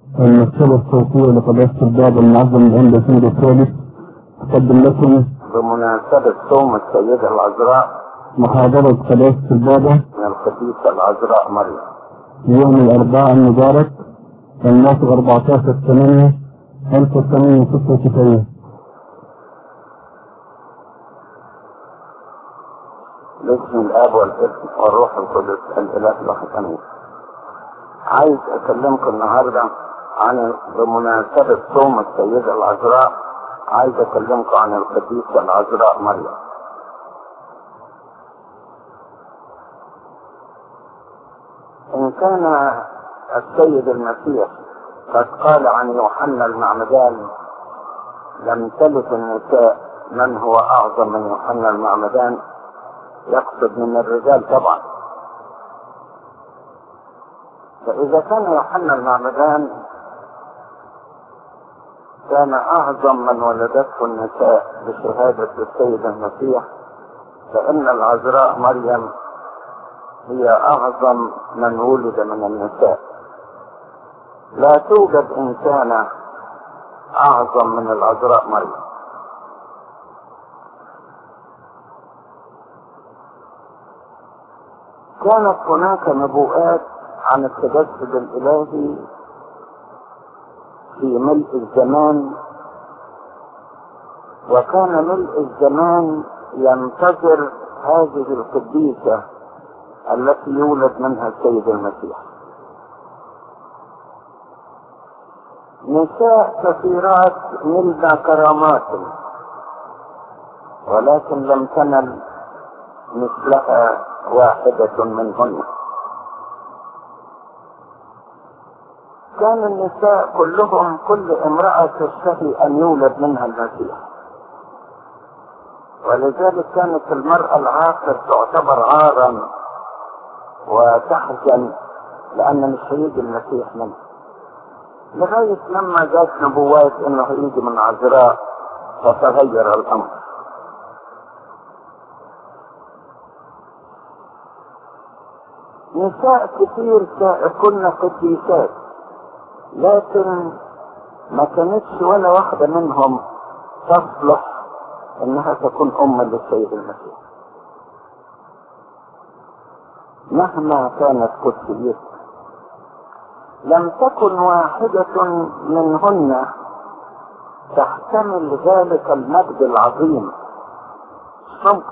المكتبة الصوتية لقداسة الباب المعظم العمدة السيد الثالث تقدم لكم بمناسبة صوم السيدة العذراء محاضرة قداسة البابا من القديسة العذراء مريم يوم الأربعاء المبارك الموافق 14 8 1996 باسم الاب والابن والروح القدس الاله الواحد امين عايز اكلمكم النهارده عن بمناسبة صوم السيدة العذراء عايز اكلمكم عن القديسة العذراء مريم ان كان السيد المسيح قد قال عن يوحنا المعمدان لم تلد النساء من هو اعظم من يوحنا المعمدان يقصد من الرجال طبعا فإذا كان يوحنا المعمدان كان أعظم من ولدته النساء بشهادة السيد المسيح فإن العذراء مريم هي أعظم من ولد من النساء لا توجد إنسانة أعظم من العذراء مريم كانت هناك نبوءات عن التجسد الإلهي في ملء الزمان وكان ملء الزمان ينتظر هذه القديسة التي يولد منها السيد المسيح نساء كثيرات نلنا كرامات ولكن لم تنل مثلها واحدة منهن كان النساء كلهم كل امرأة تشتهي أن يولد منها المسيح ولذلك كانت المرأة العاقر تعتبر عارا وتحزن لأن مش هيجي المسيح منها لغاية لما جات نبوات انه هيجي من عذراء فتغير الامر نساء كتير كنا قديسات لكن ما كانتش ولا واحدة منهم تصلح انها تكون ام للسيد المسيح مهما كانت قدسيتها لم تكن واحدة منهن تحتمل ذلك المجد العظيم ممكن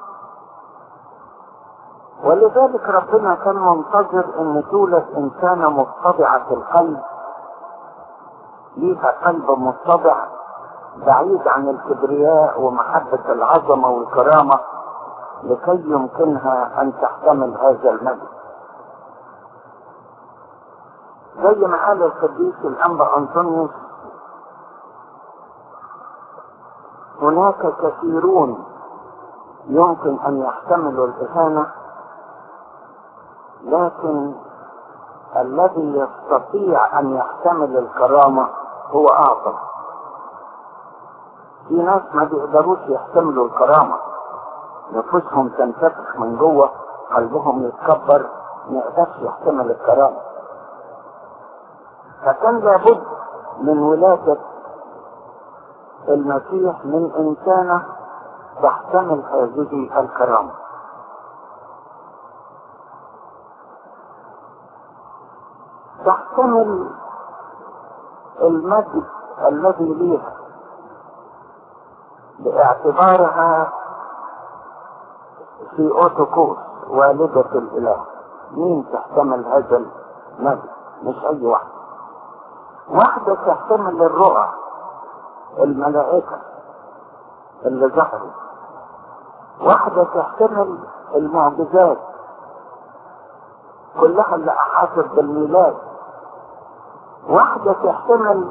ولذلك ربنا كان منتظر ان تولد انسانة متضعة القلب ليها قلب متضع بعيد عن الكبرياء ومحبة العظمة والكرامة لكي يمكنها ان تحتمل هذا المجد زي ما قال القديس الانبا انطونيوس هناك كثيرون يمكن ان يحتملوا الاهانه لكن الذي يستطيع ان يحتمل الكرامة هو اعظم في ناس ما بيقدروش يحتملوا الكرامة نفوسهم تنتفخ من جوه قلبهم يتكبر ما يقدرش يحتمل الكرامة فكان لابد من ولادة المسيح من انسانة تحتمل هذه الكرامه تحتمل المجد الذي ليها باعتبارها في اوتوكوس والدة الاله مين تحتمل هذا المجد مش اي واحد واحدة تحتمل الرؤى الملائكة اللي ظهروا واحدة تحتمل المعجزات كلها اللي احاطت بالميلاد واحدة تحتمل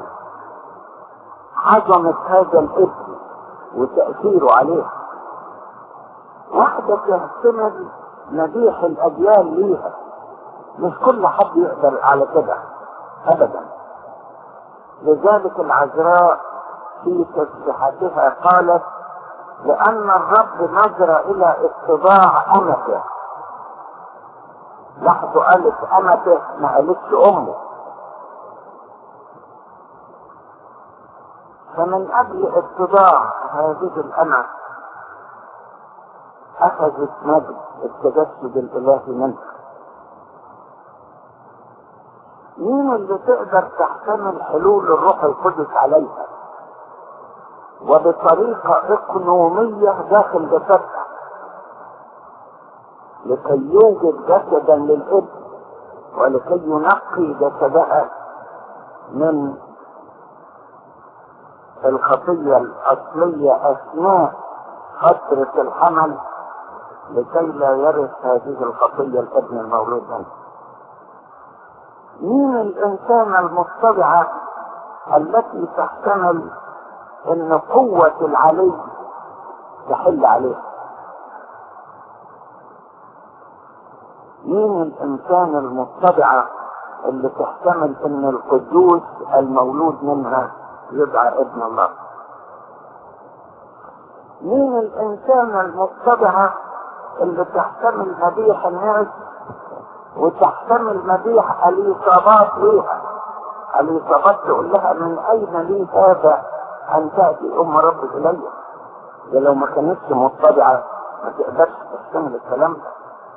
عظمة هذا الابن وتأثيره عليه واحدة تحتمل مديح الأجيال ليها مش كل حد يقدر على كده أبدا لذلك العذراء في تسبيحاتها قالت لأن الرب نظر إلى اتباع أمته لاحظوا قالت أمته ما قالتش أمه فمن أجل اتباع هذه الأمة أخذت مجد التجسد الإلهي منها مين اللي تقدر تحتمل حلول الروح القدس عليها وبطريقة إقنومية داخل جسدها لكي يوجد جسدا للابن ولكي ينقي جسدها من الخطية الأصلية أثناء فترة الحمل لكي لا يرث هذه الخطية الابن المولود منه مين الإنسان المتبعة التي تحتمل أن قوة العلي تحل عليه مين الإنسان المتبعة اللي تحتمل أن القدوس المولود منها يدعى ابن الله مين الإنسان المتبعة اللي تحتمل مديح الناس وتحتمل مديح الإصابات ليها الإصابات تقول لها من أين لي هذا أن تأتي أم رب إلي ده لو ما كانتش متبعة ما تقدرش تحتمل الكلام ده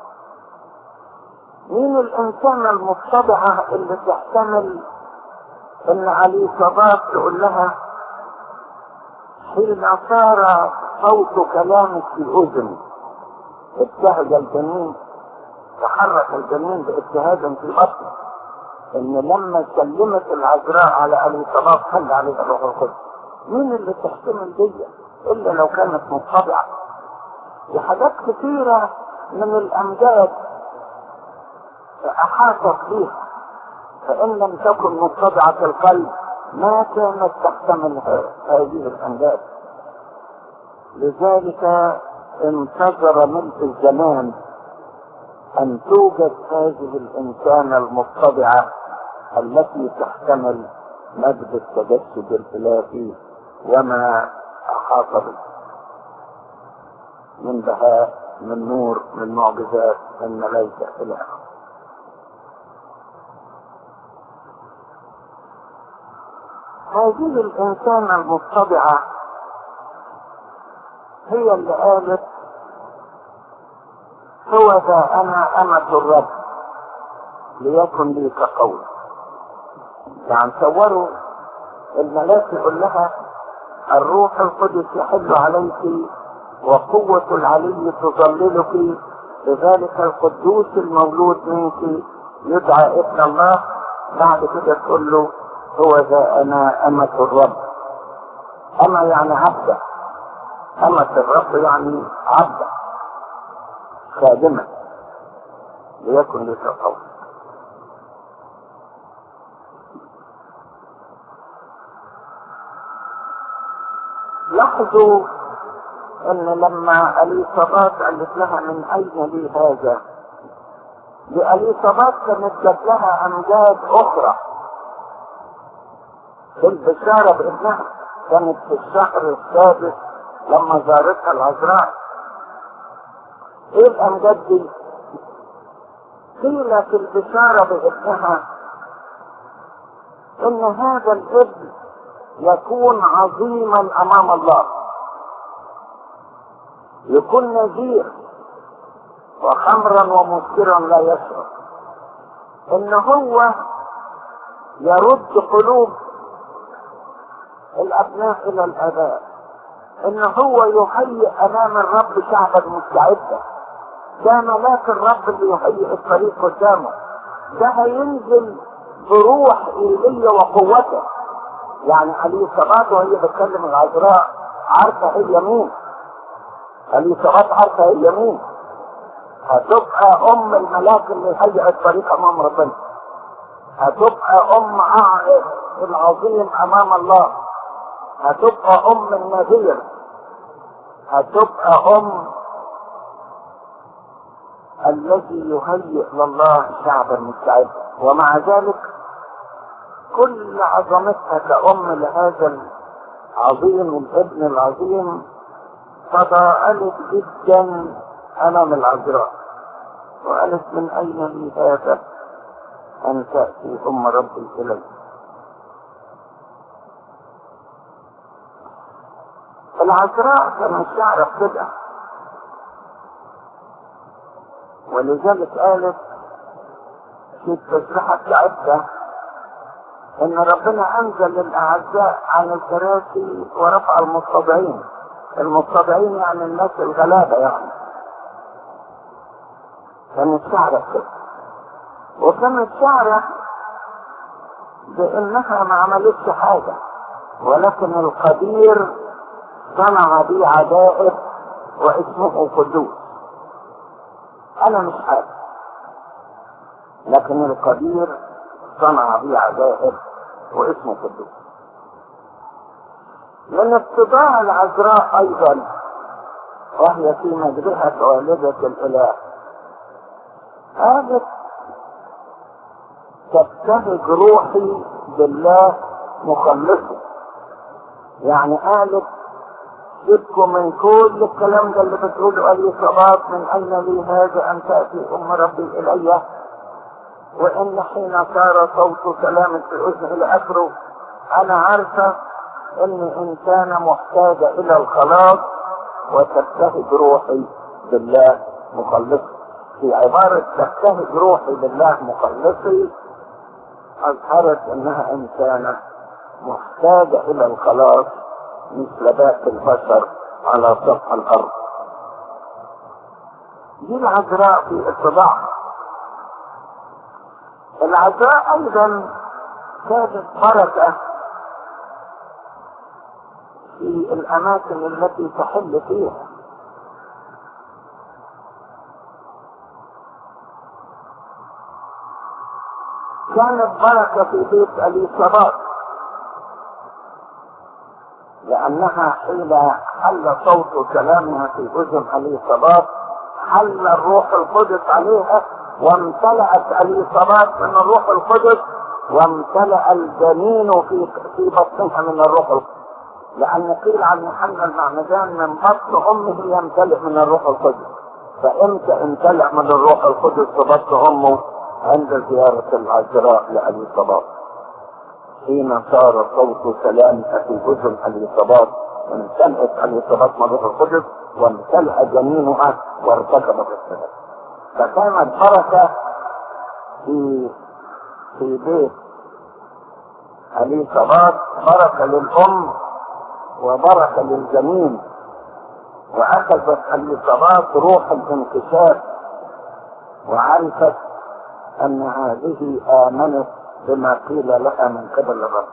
مين الإنسان المتبعة اللي تحتمل إن علي صباح تقول لها حين صار صوت كلامك في أذني ابتهج الجنين تحرك الجنين باجتهاد في بطنه ان لما سلمت العذراء على ابي صباح خلى عليها الروح القدس مين اللي تحتمل دي الا لو كانت متطبعه وحاجات كثيره من الامجاد احاطت بها فان لم تكن متطبعه القلب ما كانت تحتمل هذه الامجاد لذلك انتظر ملك الزمان أن توجد هذه الإنسانة المتبعة التي تحتمل مجد التجسد الإلهي وما أحاط به من بهاء من نور من معجزات من ملائكة إلى آخره هذه الإنسانة المتبعة هي اللي قالت هو ذا أنا أمة الرب ليكن لي كقول يعني تصوروا الملاك يقول لها الروح القدس يحل عليك وقوة العلي تظللك لذلك القدوس المولود منك يدعى ابن الله بعد كده تقول له هو ذا أنا أمة الرب أما يعني عبدة أمة الرب يعني عبدة خادمة ليكن لك قول لاحظوا ان لما اليصابات قالت لها من اين لي هذا لاليصابات كانت جات لها امجاد اخرى في البشاره بابنها كانت في الشهر السادس لما زارتها العذراء ايه الامجاد دي قيل في البشارة بابنها ان هذا الابن يكون عظيما امام الله يكون نذير وخمرا ومسكرا لا يشرب ان هو يرد قلوب الابناء الى الاباء ان هو يهيئ امام الرب شعبا مستعدا ده ملاك الرب اللي يهيئ الطريق قدامه ده هينزل بروح ايلية وقوته يعني علي صبات وهي بتكلم العذراء عارفة هي مين علي صبات عارفة هي مين هتبقى ام الملاك اللي يهيئ الطريق امام ربنا هتبقى ام العظيم امام الله هتبقى ام النذير هتبقى ام الذي يهيئ لله شعبا مستعدا ومع ذلك كل عظمتها كأم لهذا العظيم الابن العظيم تضاءلت جدا امام العذراء وقالت من اين لي هذا ان تأتي ام ربي الي العذراء كانت تعرف كده ولذلك قالت في التسبيحة بتاعتها ان ربنا انزل الاعزاء عن الكراسي ورفع المستضعين المستضعين يعني الناس الغلابة يعني كانت شعرة كده وكانت شعرة بانها ما عملتش حاجة ولكن القدير صنع بي عجائب واسمه قدوس انا مش حاجة لكن القدير صنع بي عجائب واسمه قدوس من ابتداء العذراء ايضا وهي في مجرحة والدة الاله قالت تبتهج روحي بالله مخلصه يعني قالت سيبكم من كل الكلام ده اللي بتقوله اي صباط من اين لي هذا ان تاتي ام ربي الي وان حين صار صوت كلام في الاذن الى اخره انا عارفه ان انسانه محتاجه الى الخلاص وتبتهج روحي بالله مخلصي في عبارة تبتهج روحي بالله مخلصي أظهرت أنها إنسانة محتاجة إلى الخلاص مثل باقي البشر على سطح الأرض دي العذراء في اتباعها العذراء أيضا كانت بركة في الأماكن التي تحل فيها كانت بركة في بيت اليصابات لأنها حين حل صوت كلامها في أذن اليصابات حل الروح القدس عليها وامتلأت اليصابات من الروح القدس وامتلأ الجنين في في بطنها من الروح القدس لأن قيل عن يوحنا المعمدان من بطن أمه يمتلئ من الروح القدس فإمتى امتلأ من الروح القدس في بطن أمه عند زيارة العذراء لأليصابات حين صار صوت سلامها في أذن أليصابات امتلأت أليصابات من الروح القدس وامتلأ جنينها وارتكبت السلام فكانت بركة في في بيت أليصابات بركة للأم وبركة للجنين وأخذت الإصابات روح الانكشاف وعرفت أن هذه آمنت بما قيل لها من قبل الرب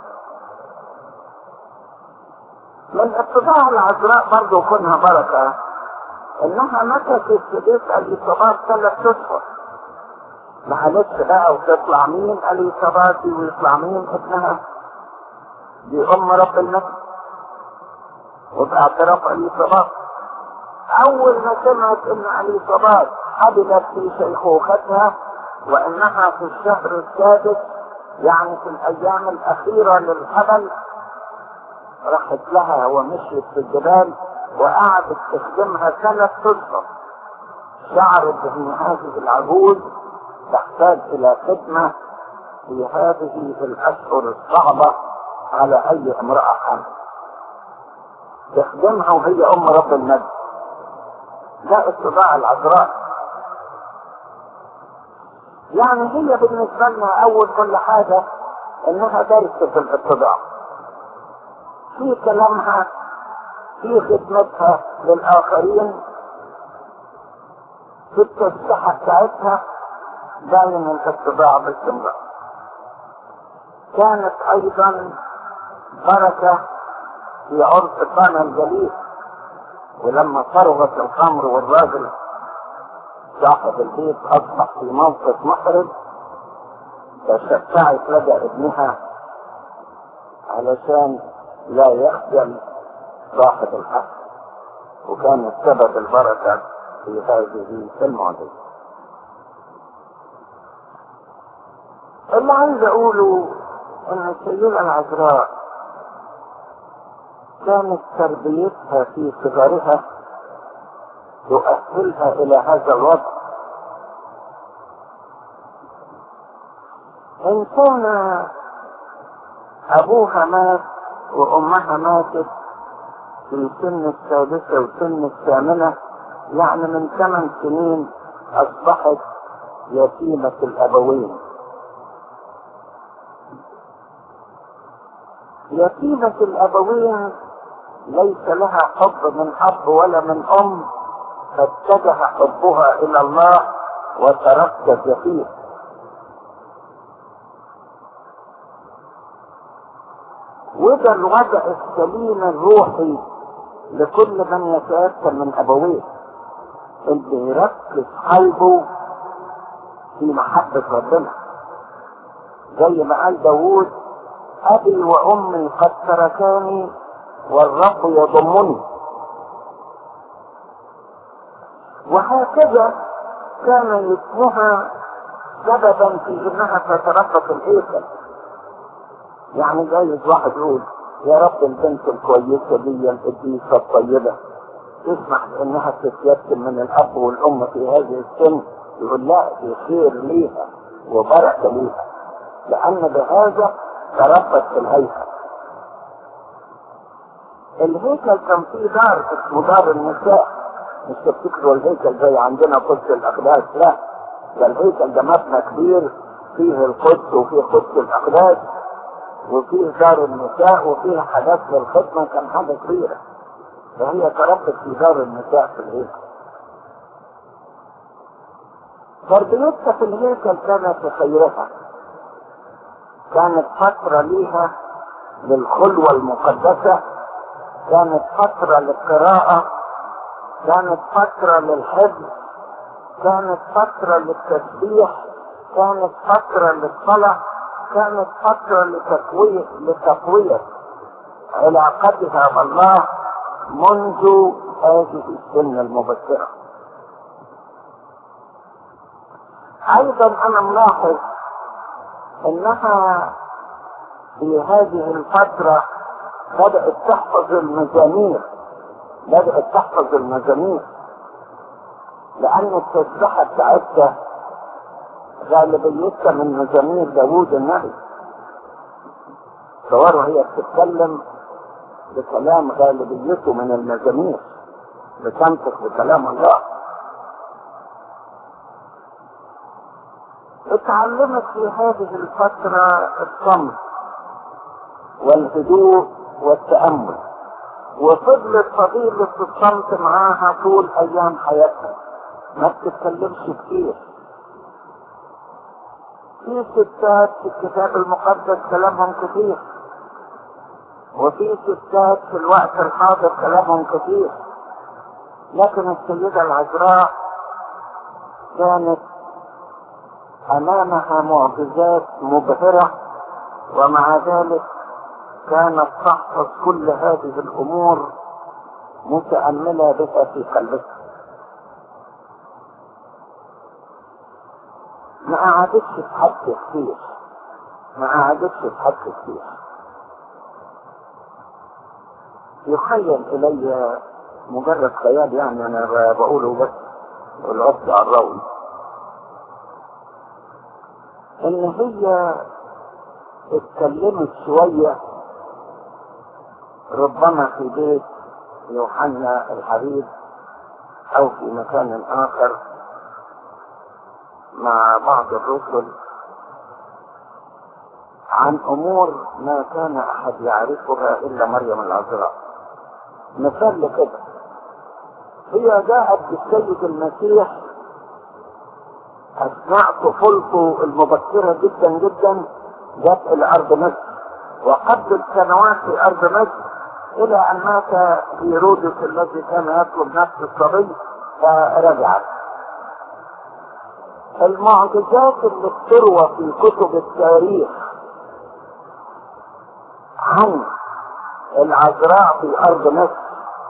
من اتباع العذراء برضه كونها بركة انها مكثت في بيت الإصابات ثلاث اشهر معلش بقى وتطلع مين الإصابات دي ويطلع مين ابنها دي ام رب النبي وباعتراف الإصابات أول ما سمعت إن الإصابات حبلت في شيخوختها وإنها في الشهر السادس يعني في الأيام الأخيرة للحبل راحت لها ومشيت في الجبال وقعدت تخدمها ثلاث أشهر شعرت أن هذه العجوز تحتاج إلى خدمة في هذه الأشهر الصعبة على أي امرأة حامل تخدمها وهي ام رب النبي ده اتباع العذراء يعني هي بالنسبة لنا اول كل حاجة انها درس في الاتباع في كلامها في خدمتها للاخرين في التسبيحة بتاعتها باين الاتباع باستمرار كانت ايضا بركة في عرس قانا الجليل ولما فرغت الخمر والراجل صاحب البيت اصبح في موقف محرج تشفعت لدى ابنها علشان لا يخجل صاحب الحق وكانت سبب البركة في هذه المعجزة اللي عايز اقوله ان السيدة العذراء كانت تربيتها في صغرها تؤهلها الى هذا الوضع ان كان ابوها مات وامها ماتت في سن السادسة وسن الثامنة يعني من ثمان سنين أصبحت يتيمة الأبوين يتيمة الأبوين ليس لها حب من أب ولا من أم فاتجه حبها إلى الله وتركز فيه وده الوضع السليم الروحي لكل من يتأتى من أبويه اللي يركز قلبه في محبة ربنا زي ما قال داوود أبي وأمي قد تركاني والرب يضمني وهكذا كان يتمها سببا في انها تترقى في الهيكل يعني جايز واحد يقول يا رب البنت الكويسة دي القديسة الطيبة تسمح انها تتيتم من الاب والام في هذه السن يقول لا في خير ليها وبركة ليها لان بهذا تربت في الهيكل الهيكل كان فيه دار اسمه دار النساء مش تفتكروا الهيكل زي عندنا قدس الاقداس لا ده الهيكل ده مبنى كبير فيه القدس وفيه قدس الاقداس وفيه دار النساء وفيه حاجات للخدمة كان حاجة كبيرة فهي تربت في دار النساء في الهيكل تربيتها في الهيكل كانت خيرها كانت فترة ليها للخلوة المقدسة كانت فترة للقراءة كانت فترة للحفظ كانت فترة للتسبيح كانت فترة للصلاة كانت فترة لتقوية لتقوية علاقتها بالله منذ هذه السن المبكرة أيضا أنا ملاحظ أنها في هذه الفترة بدأت تحفظ المزامير بدأت تحفظ المزامير لأن التسبحة بتاعتها غالبيتها من مزامير داوود النبي تصوروا هي بتتكلم بكلام غالبيته من المزامير بتنطق بكلام الله اتعلمت في هذه الفترة الصمت والهدوء والتأمل وفضلت فضيلة الصمت معاها طول أيام حياتها ما بتتكلمش كتير في ستات في الكتاب المقدس كلامهم كثير وفي ستات في الوقت الحاضر كلامهم كثير لكن السيدة العذراء كانت أمامها معجزات مبهرة ومع ذلك كانت تحفظ كل هذه الأمور متأملة بها في قلبها ما قعدتش تحكي كتير ما قعدتش تحكي كتير يخيل إلي مجرد خيال يعني أنا بقوله بس والعبد على الروي إن هي اتكلمت شوية ربما في بيت يوحنا الحبيب أو في مكان آخر مع بعض الرسل عن امور ما كان احد يعرفها الا مريم العذراء مثال لكده هي جاءت بالسيد المسيح اثناء طفولته المبكره جدا جدا جاءت الى ارض مصر وقضت سنوات في ارض مصر الى ان مات هيرودس الذي كان يطلب نفس الصبي فرجعت المعجزات اللي بتروى في كتب التاريخ عن العذراء في ارض مصر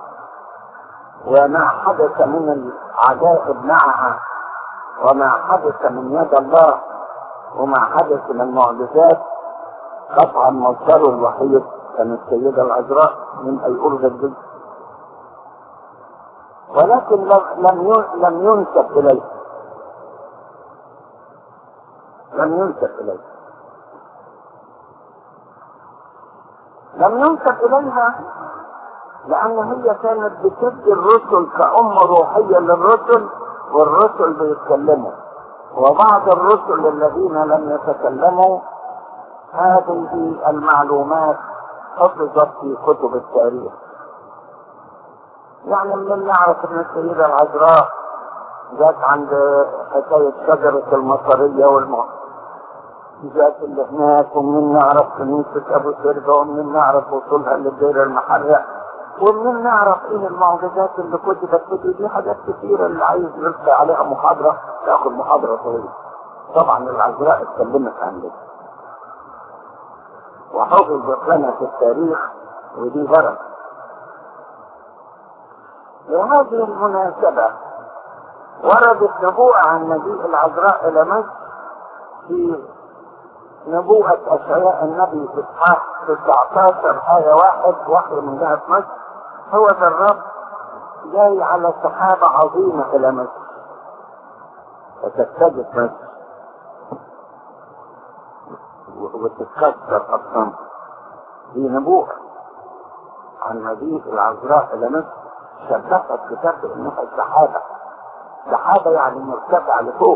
وما حدث من العجائب معها وما حدث من يد الله وما حدث من معجزات قطعا مصدره الوحيد كان السيدة العذراء من أي أرض الجد ولكن لم لم ينسب إليه لم ينسب إليه لم ينسب إليها لأن هي كانت بتدي الرسل كأم روحية للرسل والرسل بيتكلموا وبعض الرسل الذين لم يتكلموا هذه المعلومات حفظت في كتب التاريخ يعني من نعرف ان السيدة العذراء جت عند حكاية شجرة المطرية والمعجزات اللي هناك ومن نعرف كنيسة أبو سرجة ومن نعرف وصولها للدير المحرق ومن نعرف ايه المعجزات اللي كتبت في دي حاجات كتيرة اللي عايز يلقي عليها محاضرة تاخد محاضرة طويلة طبعا العذراء اتكلمت عن ده وحفظت لنا في التاريخ ودي بركة لهذه المناسبة وردت نبوءة عن مجيء العذراء إلى مصر في نبوءة أشعياء النبي في إصحاح 19 آية واحد وحي من جهة مصر هو ذا الرب جاي على سحابة عظيمة إلى مصر فتتجه مصر وتتكسر أصلا دي نبوءة عن مجيء العذراء إلى مصر شبهت كتاب بأنها سحابة سحابة يعني مرتفعة لفوق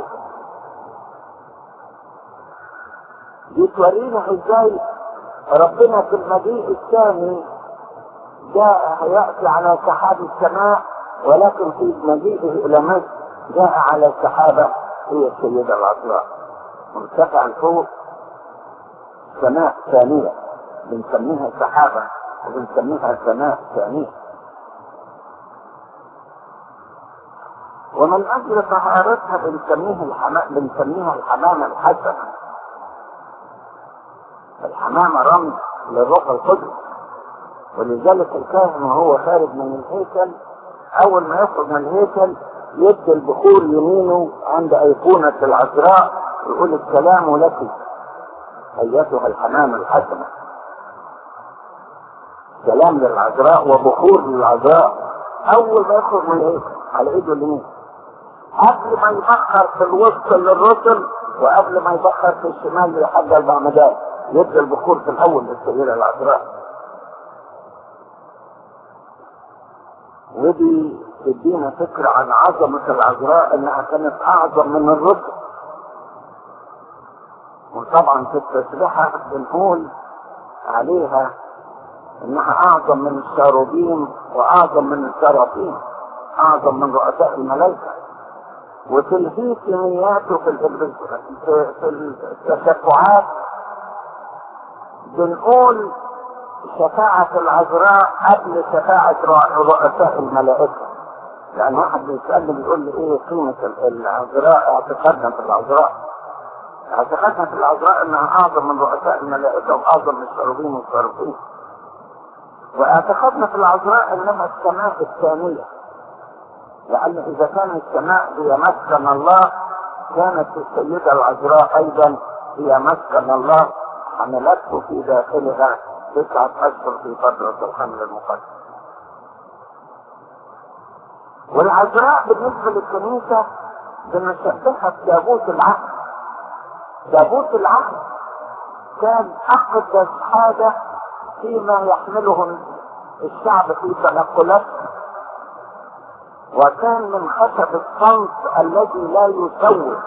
دي تورينا ازاي ربنا في المجيء الثاني جاء يأتي على سحاب السماء ولكن في مجيئه إلى مصر جاء على سحابة هي السيدة العذراء مرتفع فوق سماء ثانية بنسميها سحابة وبنسميها سماء ثانية ومن أجل طهارتها بنسميها الحمام بنسميها الحمامة الحسنة الحمامة رمز للروح القدس ولذلك الكاهن وهو خارج من الهيكل أول ما يخرج من الهيكل يدي البخور يمينه عند أيقونة العذراء يقول السلام لك أيتها الحمامة الحسنة سلام للعذراء وبخور للعذراء أول ما يخرج من الهيكل على إيده اليمين قبل ما يبخر في الوسط للرسل وقبل ما يبخر في الشمال لحد المعمدان يبدا البخور في الاول للسيده العذراء ودي تدينا فكرة عن عظمة العذراء انها كانت اعظم من الرسل وطبعا في التسبيحة بنقول عليها انها اعظم من الشاروبين واعظم من السراطين اعظم من رؤساء الملائكة وفي الهيكليات وفي في, في التشفعات بنقول شفاعة العذراء قبل شفاعة رؤساء الملائكة يعني واحد بيسألني بيقول لي ايه قيمة العذراء اعتقادنا في العذراء اعتقادنا في العذراء انها اعظم من رؤساء الملائكة واعظم من الشربين والصارفين واعتقادنا في العذراء انها السماء الثانية لأن إذا كان السماء هي مسكن الله كانت السيدة العذراء أيضا هي مسكن الله حملته في داخلها تسعة أشهر في فترة الحمل المقدس والعذراء بالنسبة للكنيسة بنشبهها بتابوت العهد تابوت العهد كان أقدس حاجة فيما يحمله الشعب في تنقلاتهم وكان من خشب الصمت الذي لا يسوس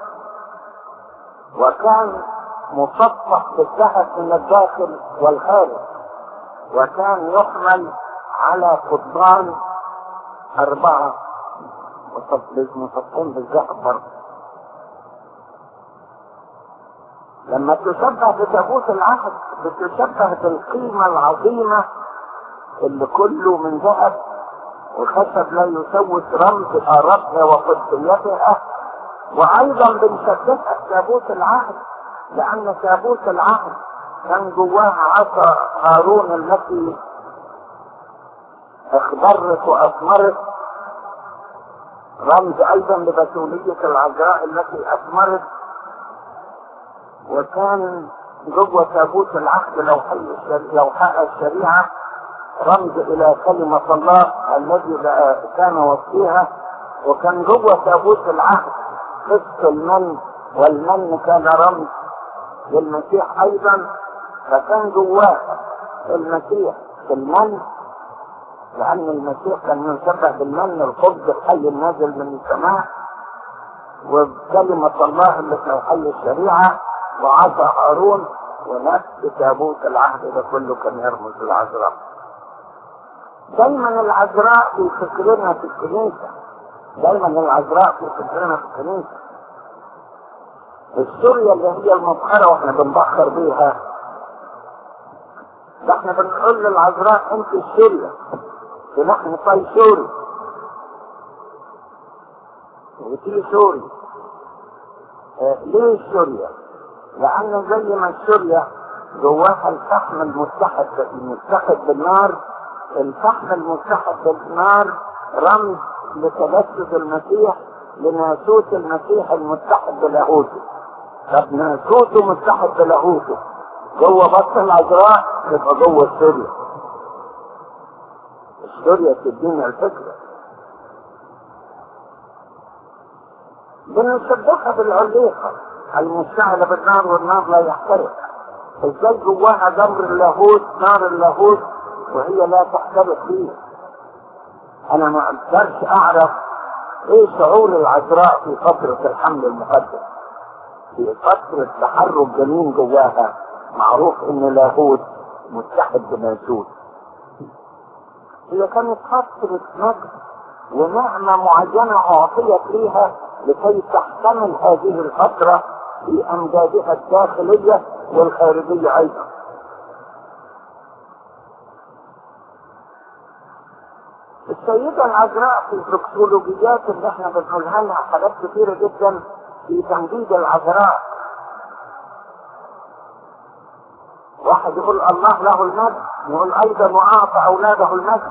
وكان مصفح بالذهب من الداخل والخارج وكان يحمل على قضبان أربعة مصفحين بالذهب برضه لما تشبه بتابوت العهد بتشبه بالقيمة العظيمة اللي كله من ذهب وخشب لا يسوس رمز آرتها وقدسيتها وأيضا بنشبهها بتابوت العهد لأن تابوت العهد كان جواها عصا هارون التي اخضرت وأثمرت رمز أيضا لبتولية العذراء التي أثمرت وكان جوه تابوت العهد لوحاء الشريعة رمز إلى كلمة الله الذي كان وصيها وكان جوه تابوت العهد قسط المن والمن كان رمز للمسيح أيضا فكان جواه المسيح في المن لأن المسيح كان يشبه بالمن الخبز الحي النازل من السماء وكلمة الله اللي في حي الشريعة وعصا هارون ونفس تابوت العهد ده كله كان يرمز للعذراء. دايما العذراء في فكرنا في الكنيسة دايما العذراء في فكرنا في الكنيسة السوريا اللي هي المبخرة واحنا بنبخر بيها ده احنا بنقول للعذراء انت السوريا ونحن طي سوري وتي سوري اه ليه سوريا؟ لأن زي ما سوريا جواها الفحم المتحد المتحد بالنار الفحم المتحد بالنار رمز لتجسد المسيح لناسوت المسيح المتحد بلاهوته طب ناسوته متحد بلاهوته جوه بطن العذراء يبقى جوه سوريا سوريا تدينا الفكرة بنشبهها بالعليقة المشتعلة بالنار والنار لا يحترق ازاي جواها جمر اللاهوت نار اللاهوت وهي لا تحترق فيه انا ما اقدرش اعرف ايه شعور العذراء في فترة الحمل المقدس في فترة تحرك جنين جواها معروف ان لاهوت متحد بمنسوس هي كانت فترة مجد ونعمة معينة أعطيت ليها لكي تحتمل هذه الفترة في أمجادها الداخلية والخارجية أيضا. السيدة العذراء في الدكتولوجيات اللي احنا بنقولها لها حاجات كثيرة جدا في تمجيد العذراء. واحد يقول الله له المجد يقول أيضا وأعطى أولاده المجد.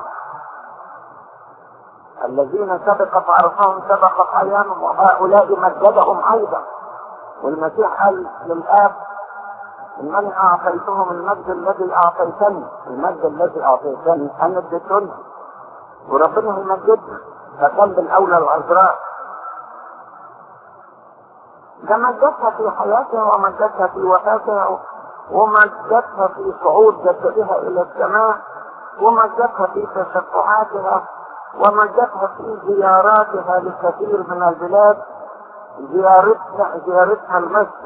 الذين سبقت عرفهم سبقت عيانهم وهؤلاء مجدهم ايضا والمسيح قال للاب انني اعطيتهم المجد الذي اعطيتني المجد الذي اعطيتني انا اديتني وربنا يمجدني فكان بالاولى العذراء ده مجدها في حياتها ومجدها في وفاتها ومجدها في صعود جسدها الى السماء ومجدها في تشفعاتها ومجدها في زياراتها لكثير من البلاد زيارتها زيارتها المسجد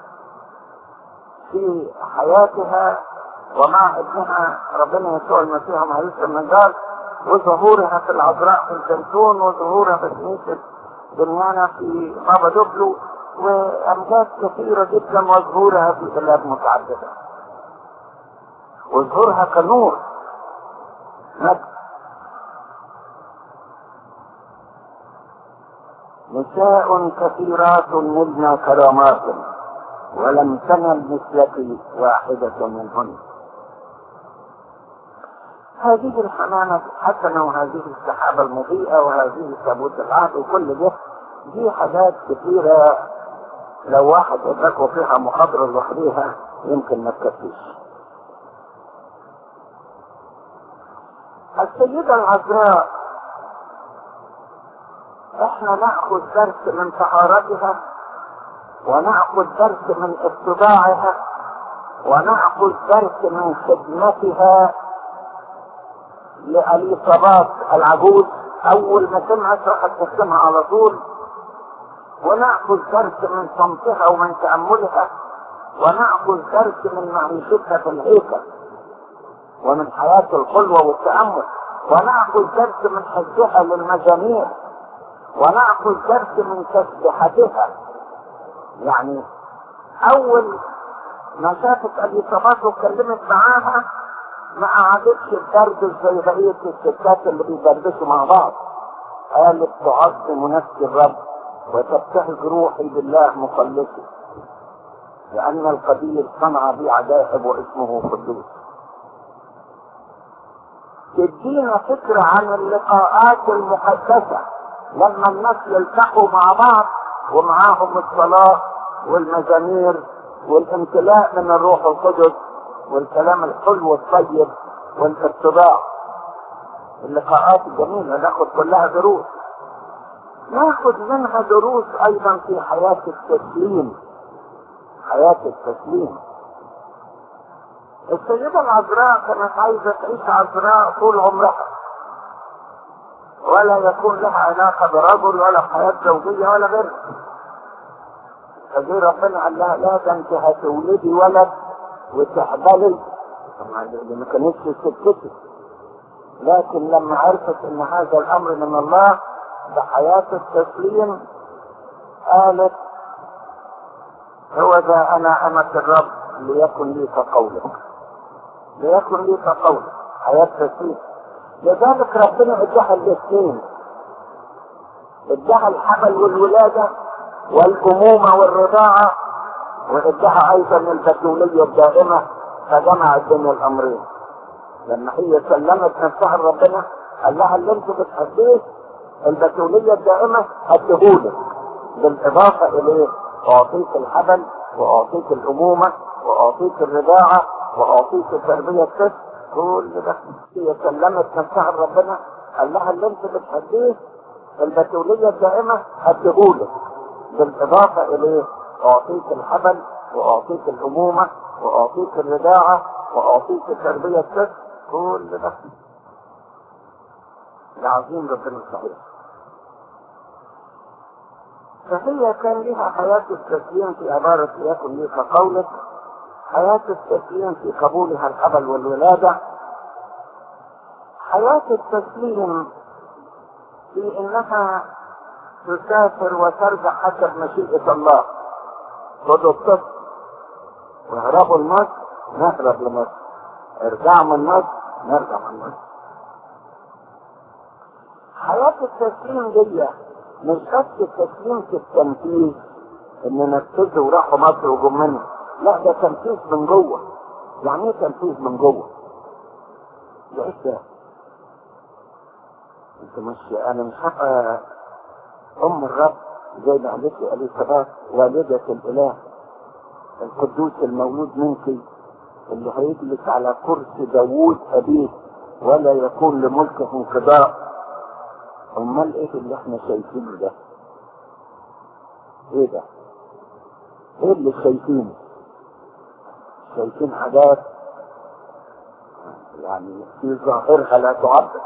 في حياتها ومع ابنها ربنا يسوع المسيح معيش النجار وظهورها في العذراء في الزيتون وظهورها في كنيسة دنيانا في بابا دوبلو وأمجاد كثيرة جدا وظهورها في بلاد متعددة وظهورها كنور مجد نساء كثيرات نلنا كرامات ولم تنل مثلك واحدة منهن هذه الحمامة حسنة وهذه السحابة المضيئة وهذه تابوت العهد وكل ده دي حاجات كثيرة لو واحد ادركوا فيها محاضرة لوحديها يمكن ما تكفيش السيدة العذراء احنا ناخذ درس من طهارتها وناخذ درس من اتباعها وناخذ درس من خدمتها لأليصابات العجوز اول ما سمعت راحت تسلمها على طول وناخذ درس من صمتها ومن تأملها وناخذ درس من معيشتها في الهيكل ومن حياة الخلوة والتأمل وناخذ درس من حجها للمجاميع وناخذ درس من تسبيحتها يعني اول ما شافت اليصابات واتكلمت معاها ما قعدتش تدردش زي بقيه الستات اللي بيدردشوا مع بعض قالت تعظم نفسي الرب وتبتهج روحي بالله مخلصي لان القدير صنع بي عجائب واسمه قدوس تدينا فكره عن اللقاءات المقدسه لما الناس يلتقوا مع بعض ومعاهم الصلاة والمزامير والامتلاء من الروح القدس والكلام الحلو الطيب والاتباع اللقاءات الجميلة ناخد كلها دروس ناخد منها دروس ايضا في حياة التسليم حياة التسليم السيدة العذراء كانت عايزة تعيش عذراء طول عمرها ولا يكون لها علاقة برجل ولا حياة زوجية ولا غيره فدي ربنا قال لها لا ده انت هتولدي ولد وتحبلي طبعا دي ما كانتش سكتي لكن لما عرفت ان هذا الامر من الله بحياة التسليم قالت هو ذا انا امة الرب ليكن لي كقولك ليكن لي كقولك حياة تسليم لذلك ربنا اداها الاثنين اداها الحمل والولادة والأمومة والرضاعة واداها أيضا البتولية الدائمة فجمعت بين الأمرين لما هي سلمت نفسها لربنا قال لها اللي انت بتحبيه البتولية الدائمة هديهولك بالإضافة إليه أعطيك الحبل وأعطيك الأمومة وأعطيك الرضاعة وأعطيك تربية الطفل كل ده هي سلمت نفسها لربنا قال لها اللي انت بتحبيه البتولية الدائمة هديهولك بالإضافة إليه أعطيك الحبل وأعطيك الأمومة وأعطيك الرضاعة وأعطيك تربية الطفل كل ده العظيم ربنا صحيح فهي كان لها حياة التسليم في عبارة يكن لي كقولك حياة التسليم في قبولها الحبل والولادة حياة التسليم في انها تسافر وترجع حسب مشيئة الله خدوا الطفل واهربوا لمصر نهرب لمصر ارجعوا من مصر نرجع من مصر حياة التسليم دي مش بس التسليم في التنفيذ ان نفذوا وراحوا مصر وجم منها لا ده تنفيذ من جوه يعني ايه تنفيذ من جوه ده ايه ده انت مش انا مش هبقى ام الرب زي ما قالت لي اليسابات والدة الاله القدوس المولود منك اللي هيجلس على كرسي داوود ابيه ولا يكون لملكه انقضاء امال ايه اللي احنا شايفينه ده ايه ده ايه اللي شايفينه شايفين حاجات يعني في ظاهرها لا تعبر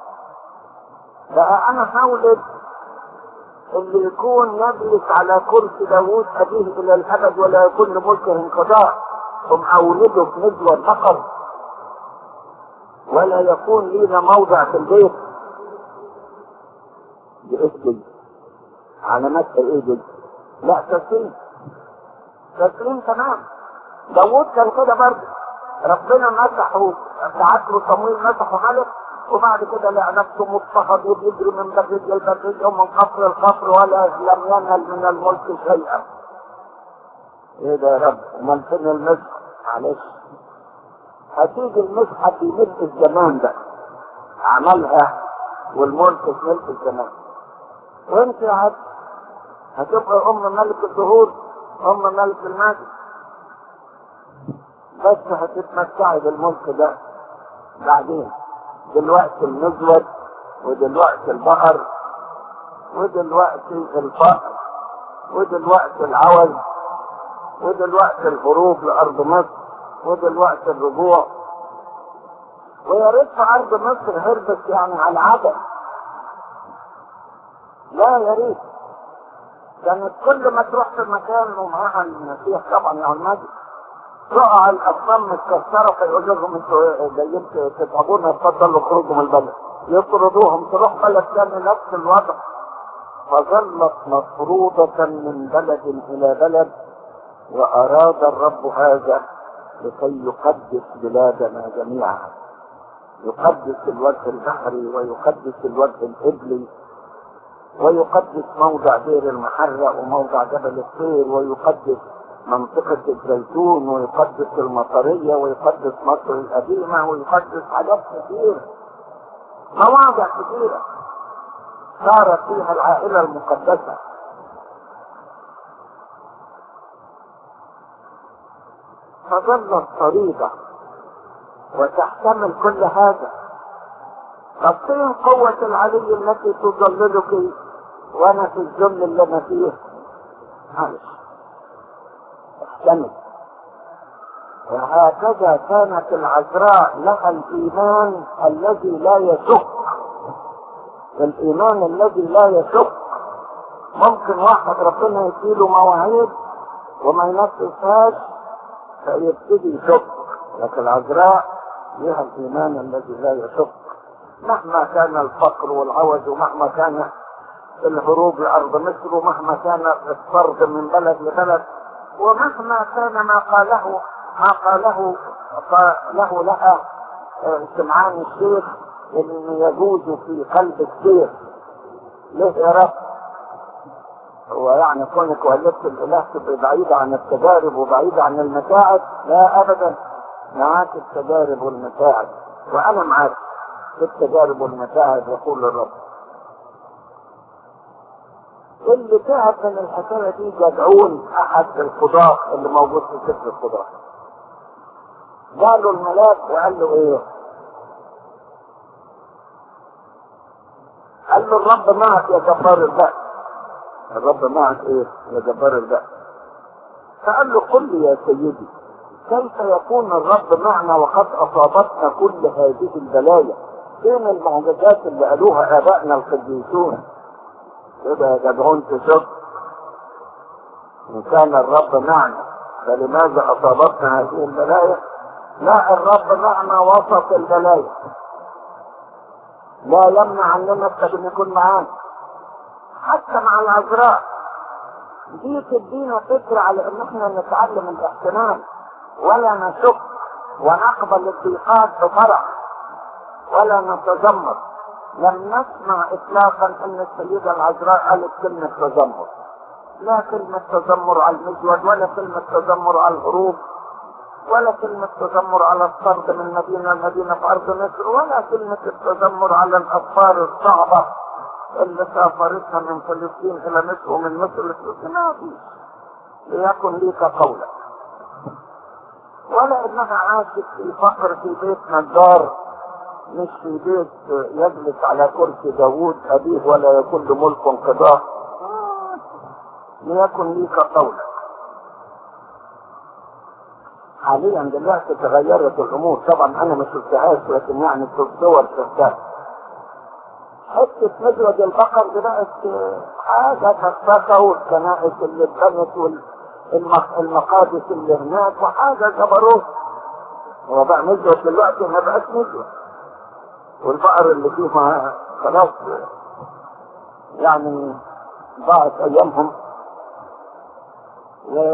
بقى انا هولد اللي يكون يجلس على كرسي داوود ابيه الى الابد ولا يكون لملكه انقضاء ثم اولده في نزوة فقط ولا يكون لينا موضع في البيت باسم علامات ايه دي لا تسليم تسليم تمام داوود كان كده برضه ربنا مسحه بعت له صمويل مسحه ملك وبعد كده لقى نفسه مضطهد وبيجري من برية لبرية ومن قفر القفر ولا لم ينل من الملك شيئا. ايه ده يا رب؟ امال فين المسح؟ معلش. هتيجي المسحة في ملك الزمان ده. عملها والملك في ملك الزمان. وانت يا عبد هتبقى ام ملك الدهور ام ملك المجد. بس هتتمتعي بالملك ده بعدين. دلوقتي المزود ودلوقتي البقر ودلوقتي الفقر ودلوقتي العوز ودلوقتي الهروب لأرض مصر ودلوقتي الرجوع ويا ريت في أرض مصر هربت يعني على العدم لا يا ريت كانت كل ما تروح في مكان ومعاها المسيح طبعا يا المجد تقع الاصنام متكسره فيقول لهم انتوا جايين تتعبونا اتفضلوا اخرجوا من البلد يطردوهم تروح بلد ثاني نفس الوضع فظلت مطرودة من بلد إلى بلد وأراد الرب هذا لكي يقدس بلادنا جميعا يقدس الوجه البحري ويقدس الوجه الإبلي ويقدس موضع دير المحرق وموضع جبل الطير ويقدس منطقة الزيتون ويقدس المطرية ويقدس مصر القديمة ويقدس حاجات كثيرة مواضع كثيرة صارت فيها العائلة المقدسة فظلت طريقة وتحتمل كل هذا فين قوة العلي التي تظللك وانا في الذل اللي انا فيه معلش احتمل وهكذا كانت العذراء لها الايمان الذي لا يشك الايمان الذي لا يشك ممكن واحد ربنا يديله مواعيد وما ينفذهاش فيبتدي يشك لكن العذراء لها الايمان الذي لا يشك مهما كان الفقر والعوج ومهما كان الهروب لارض مصر ومهما كان الطرد من بلد لبلد ومهما كان ما قاله ما قاله قاله لها سمعان الشيخ ان يجوز في قلب السير ليه يا رب هو يعني كونك ولدت الاله تبقى بعيدة عن التجارب وبعيدة عن المتاعب لا ابدا معاك التجارب والمتاعب وانا معاك في التجارب والمتاعب يقول الرب اللي تعب من الحكاية دي جدعون احد القضاة اللي موجود في سفر القضاة قالوا الملاك وقال له ايه قال له الرب معك يا جبار البأس الرب معك ايه يا جبار البأس فقال له قل لي يا سيدي كيف يكون الرب معنا وقد اصابتنا كل هذه البلايا فين المعجزات اللي قالوها ابائنا القديسون كده يا جدعون تشك ان كان الرب معنا فلماذا اصابتنا هذه البلايا لا الرب معنا وسط البلايا لا يمنع عننا نفسك ان يكون معانا حتى مع العذراء دي تدينا فكرة على ان احنا نتعلم الاحتمال ولا نشك ونقبل الضيقات بفرح ولا نتذمر لم نسمع اطلاقا ان السيدة العذراء قالت كلمة تذمر لا كلمة تذمر على المزود ولا كلمة تذمر على الهروب ولا كلمة تذمر على الطرد من مدينة لمدينة في أرض مصر ولا كلمة التذمر على الأسفار الصعبة اللي سافرتها من فلسطين إلى مصر ومن مصر لفلسطين ما فيش ليكن ليك قولك ولا إنها عاشت في فقر في بيت نجار مش في بيت يجلس على كرسي داوود أبيه ولا يكون له ملك انقضاء ليكن ليك قولك حاليا دلوقتي تغيرت الامور طبعا انا ما شفتهاش لكن يعني في الصور شفتها حتة مزرج البقر دي بقت حاجة فسفة والكنائس اللي اتبنت والمقادس اللي هناك وحاجة جبروت هو بقى مزرج دلوقتي ما بقاش مزرج والبقر اللي فيه خلاص يعني ضاعت ايامهم و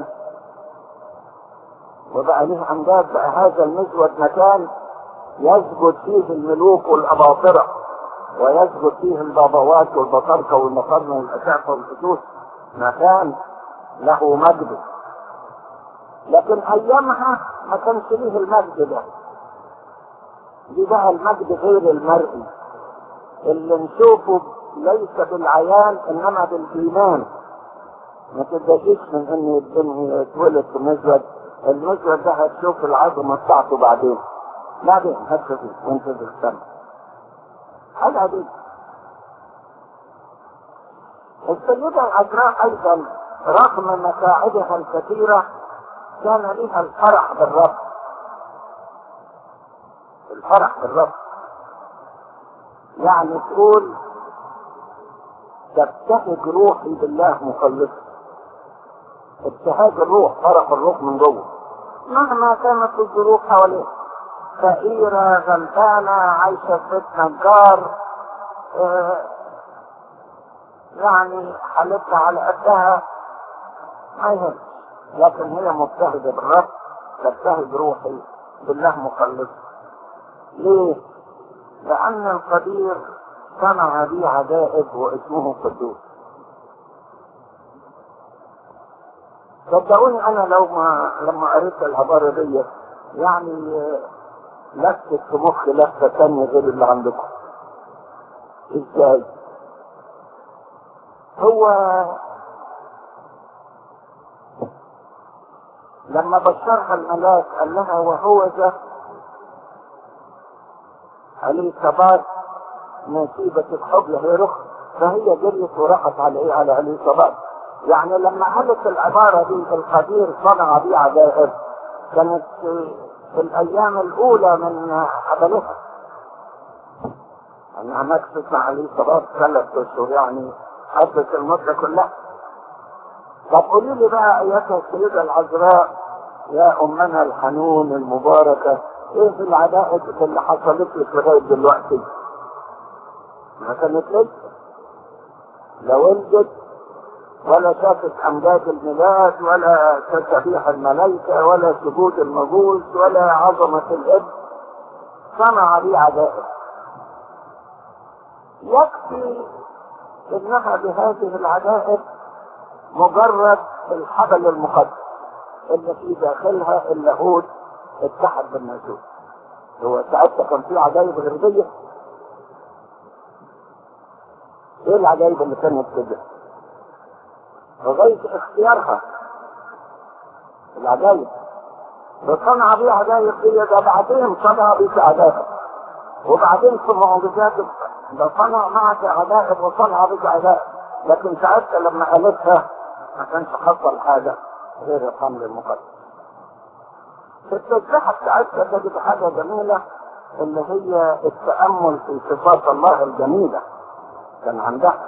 وبقى ليه امجاد بقى هذا المزود مكان يسجد فيه الملوك والاباطرة ويسجد فيه البابوات والبطاركة والمقارنة والأشعة والفتوس مكان له مجد لكن ايامها ما كانش ليه المجد ده دي بقى المجد غير المرئي اللي نشوفه ليس بالعيان انما بالايمان ما تدشيش من ان الدنيا يتولد في مزود المزود ده هتشوف العظمة بتاعته بعدين بعدين هتشوفه وانت تستنى حاجة دي السيدة العذراء ايضا رغم مساعدها الكثيرة كان لها الفرح بالرب الفرح بالرب يعني تقول تبتهج روحي بالله مخلصا ابتهاج الروح فرح الروح من جوه مهما كانت الظروف حواليه فقيرة غلبانة عايشة في بيت نجار اه يعني حالتها على قدها ما يهمش لكن هي مبتهجة بالرب تبتهج روحي بالله مخلص ليه؟ لأن القدير صنع بي عجائب واسمه قدوس صدقوني انا لو ما لما قريت العبارة دي يعني لفت في مخي لفة تانية غير اللي عندكم ازاي هو لما بشرها الملاك قال لها وهو ذا عليه صبات نسيبة الحبل هي رخ فهي جريت وراحت على ايه على عليه صبات يعني لما قالت العبارة دي القدير صنع بي عجائب كانت في الأيام الأولى من حبلها انها مكست مع اليصابات ثلاث اشهر يعني حدث المدة كلها طب قولي لي بقى ايتها السيدة العذراء يا امنا الحنون المباركة ايه في العداء اللي حصلت لك لغاية دلوقتي ما كانت لسه لا ولدت ولا شافت امجاد الميلاد ولا تسبيح الملائكة ولا سجود المجوس ولا عظمة الابن صنع لي عدائر يكفي انها بهذه العدائر مجرد الحبل المقدس اللي في داخلها اللاهوت اتحد بالناسوت هو ساعتها كان في عجائب غربية ايه العجائب اللي كانت كده لغاية اختيارها العجائب فصنع بيه عجائب دي ده بعدين صنع بيه عجائب وبعدين في معجزات ده صنع معك عجائب وصنع بك عجائب لكن ساعتها لما قالتها ما كانش حصل حاجة غير الحمل المقدس في التسبيحة بتاعتها تجد حاجة جميلة اللي هي التأمل في صفات الله الجميلة كان عندها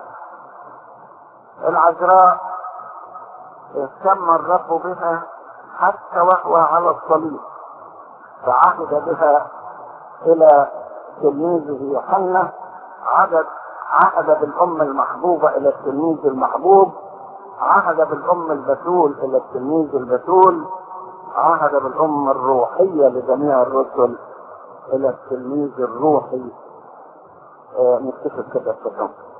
العذراء اهتم الرب بها حتى وهو على الصليب فعهد بها الى تلميذه يوحنا عهد عهد بالام المحبوبه الى التلميذ المحبوب عهد بالام البتول الى التلميذ البتول عهد بالام الروحيه لجميع الرسل الى التلميذ الروحي آه نكتشف كده في